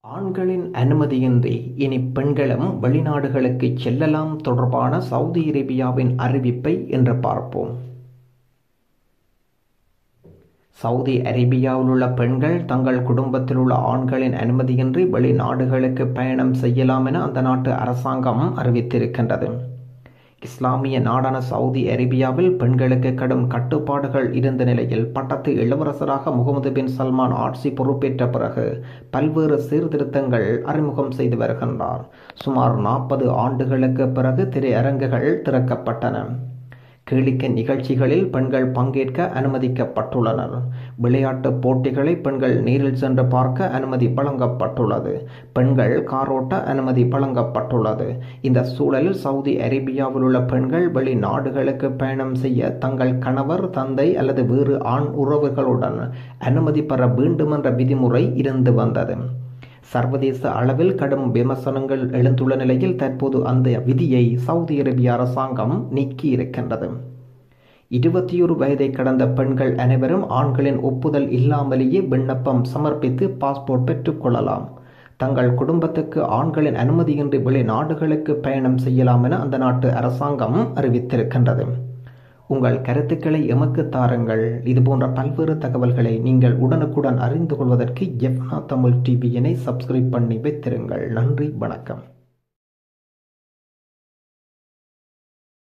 ஆண்களின் அனுமதியின்றி இனி பெண்களும் வெளிநாடுகளுக்கு செல்லலாம் தொடர்பான சவுதி அரேபியாவின் அறிவிப்பை இன்று பார்ப்போம் சவுதி அரேபியாவில் உள்ள பெண்கள் தங்கள் குடும்பத்தில் உள்ள ஆண்களின் அனுமதியின்றி வெளிநாடுகளுக்கு பயணம் செய்யலாம் என அந்த நாட்டு அரசாங்கம் அறிவித்திருக்கின்றது இஸ்லாமிய நாடான சவுதி அரேபியாவில் பெண்களுக்கு கடும் கட்டுப்பாடுகள் இருந்த நிலையில் பட்டத்து இளவரசராக முகமது பின் சல்மான் ஆட்சி பொறுப்பேற்ற பிறகு பல்வேறு சீர்திருத்தங்கள் அறிமுகம் செய்து வருகின்றார் சுமார் நாற்பது ஆண்டுகளுக்கு பிறகு திரையரங்குகள் திறக்கப்பட்டன கேளிக்கை நிகழ்ச்சிகளில் பெண்கள் பங்கேற்க அனுமதிக்கப்பட்டுள்ளனர் விளையாட்டு போட்டிகளை பெண்கள் நேரில் சென்று பார்க்க அனுமதி வழங்கப்பட்டுள்ளது பெண்கள் காரோட்ட அனுமதி வழங்கப்பட்டுள்ளது இந்த சூழலில் சவுதி அரேபியாவில் உள்ள பெண்கள் வெளிநாடுகளுக்கு பயணம் செய்ய தங்கள் கணவர் தந்தை அல்லது வேறு ஆண் உறவுகளுடன் அனுமதி பெற வேண்டும் என்ற விதிமுறை இருந்து வந்தது சர்வதேச அளவில் கடும் விமர்சனங்கள் எழுந்துள்ள நிலையில் தற்போது அந்த விதியை சவுதி அரேபிய அரசாங்கம் நீக்கி இருக்கின்றது இருபத்தி ஒரு வயதை கடந்த பெண்கள் அனைவரும் ஆண்களின் ஒப்புதல் இல்லாமலேயே விண்ணப்பம் சமர்ப்பித்து பாஸ்போர்ட் பெற்றுக்கொள்ளலாம் தங்கள் குடும்பத்துக்கு ஆண்களின் அனுமதியின்றி வெளிநாடுகளுக்கு பயணம் செய்யலாம் என அந்த நாட்டு அரசாங்கம் அறிவித்திருக்கின்றது உங்கள் கருத்துக்களை எமக்கு தாருங்கள் இது போன்ற பல்வேறு தகவல்களை நீங்கள் உடனுக்குடன் அறிந்து கொள்வதற்கு எஃப்னா தமிழ் டிவியினை சப்ஸ்கிரைப் பண்ணி வைத்திருங்கள் நன்றி வணக்கம்